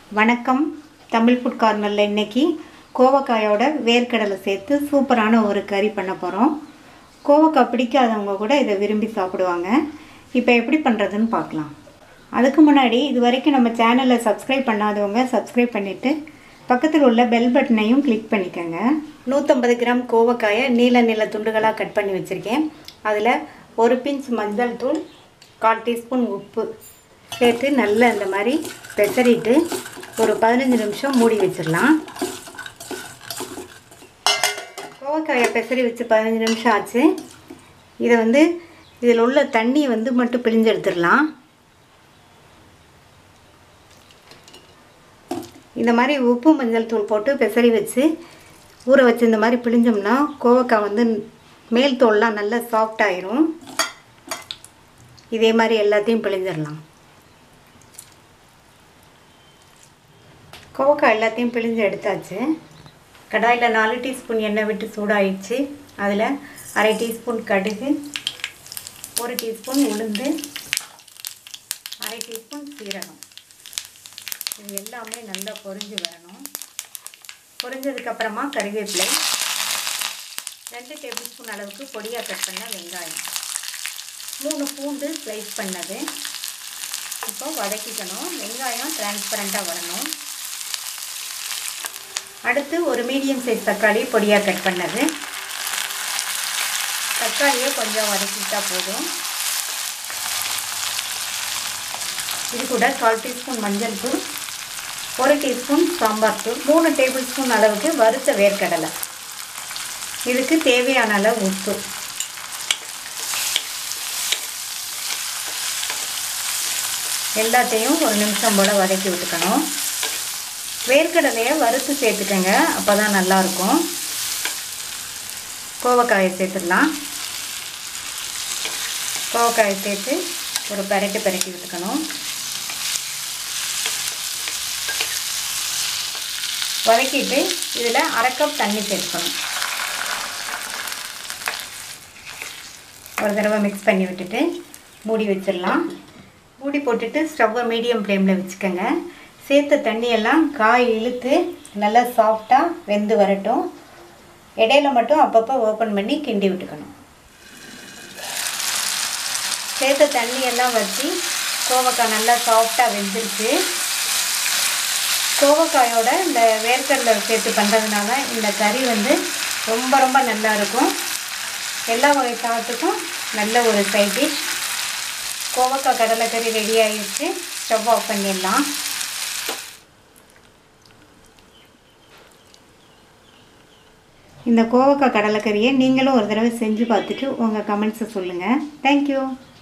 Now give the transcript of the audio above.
வணக்கம் தமிழ் ஃபுட் கார்னரில் இன்னைக்கு கோவக்காயோட வேர்க்கடலை சேர்த்து சூப்பரான ஒரு கறி பண்ண போகிறோம் கோவக்காய் பிடிக்காதவங்க கூட இதை விரும்பி சாப்பிடுவாங்க இப்போ எப்படி பண்ணுறதுன்னு பார்க்கலாம் அதுக்கு முன்னாடி இது வரைக்கும் நம்ம சேனலை சப்ஸ்கிரைப் பண்ணாதவங்க சப்ஸ்கிரைப் பண்ணிவிட்டு பக்கத்தில் உள்ள பெல் பட்டனையும் கிளிக் பண்ணிக்கோங்க நூற்றம்பது கிராம் கோவக்காயை நீல நீல துண்டுகளாக கட் பண்ணி வச்சுருக்கேன் அதில் ஒரு பிஞ்ச் மஞ்சள் தூள் கால் டீஸ்பூன் உப்பு சேர்த்து நல்லா இந்த மாதிரி பெசரிட்டு ஒரு பதினஞ்சு நிமிஷம் மூடி வச்சிடலாம் கோவக்காயை பெசரி வச்சு பதினஞ்சு நிமிஷம் ஆச்சு இதை வந்து இதில் உள்ள தண்ணி வந்து மட்டும் பிழிஞ்சு எடுத்துடலாம் இந்த மாதிரி உப்பு மஞ்சள் தூள் போட்டு பெசரி வச்சு ஊற வச்சு இந்த மாதிரி பிழிஞ்சோம்னா கோவக்காய் வந்து மேல் தோல்லாம் நல்லா சாஃப்ட் ஆயிரும் இதே மாதிரி எல்லாத்தையும் பிழிஞ்சிடலாம் கோவக்காய் எல்லாத்தையும் பிழிஞ்சு எடுத்தாச்சு கடாயில் நாலு டீஸ்பூன் எண்ணெய் விட்டு சூடாயிடுச்சு அதில் அரை டீஸ்பூன் கடுகு ஒரு டீஸ்பூன் உளுந்து அரை டீஸ்பூன் சீரகம் இது எல்லாமே நல்லா பொரிஞ்சு வரணும் பொரிஞ்சதுக்கப்புறமா கறிவேப்பிலை ரெண்டு டேபிள் ஸ்பூன் அளவுக்கு பொடியாக கட் பண்ண வெங்காயம் மூணு பூண்டு ஸ்லைஸ் பண்ணது இப்போ வதக்கிக்கணும் வெங்காயம் டிரான்ஸ்பரண்ட்டாக வரணும் அடுத்து ஒரு மீடியம் சைஸ் தக்காளி பொடியாக கட் பண்ணது தக்காளியை கொஞ்சம் வதக்கிட்டா போதும் இது கூட கால் டீஸ்பூன் மஞ்சள் தூள் ஒரு டீஸ்பூன் சாம்பார் தூள் மூணு டேபிள் ஸ்பூன் அளவுக்கு வறுத்த வேர்க்கடலை இதுக்கு தேவையான அளவு உப்பு எல்லாத்தையும் ஒரு நிமிஷம் போல் வதக்கி விட்டுக்கணும் வேர்க்கடலையை வறுத்து சேர்த்துக்கங்க அப்போ தான் நல்லாயிருக்கும் கோவக்காயை சேர்த்துடலாம் கோவக்காயை சேர்த்து ஒரு பெரட்டு பெரட்டி விட்டுக்கணும் வதக்கிட்டு இதில் அரை கப் தண்ணி சேர்த்துக்கணும் ஒரு தடவை மிக்ஸ் பண்ணி விட்டுட்டு மூடி வச்சிடலாம் மூடி போட்டுட்டு ஸ்டவ்வை மீடியம் ஃப்ளேமில் வச்சுக்கோங்க சேர்த்த தண்ணியெல்லாம் காய் இழுத்து நல்லா சாஃப்டாக வெந்து வரட்டும் இடையில மட்டும் அப்பப்போ ஓப்பன் பண்ணி கிண்டி விட்டுக்கணும் சேர்த்த தண்ணியெல்லாம் வச்சு கோவக்காய் நல்லா சாஃப்டாக வெந்துருச்சு கோவக்காயோட இந்த வேர்க்கடலை சேர்த்து பண்ணுறதுனால இந்த கறி வந்து ரொம்ப ரொம்ப நல்லா இருக்கும் எல்லா வகை சாதத்துக்கும் நல்ல ஒரு சைட் டிஷ் கோவக்காய் கடலைக்கறி ரெடி ஆகிடுச்சு ஸ்டவ் ஆஃப் பண்ணிடலாம் இந்த கோவக்காய் கடலைக்கறியை நீங்களும் ஒரு தடவை செஞ்சு பார்த்துட்டு உங்கள் கமெண்ட்ஸை சொல்லுங்கள் தேங்க்யூ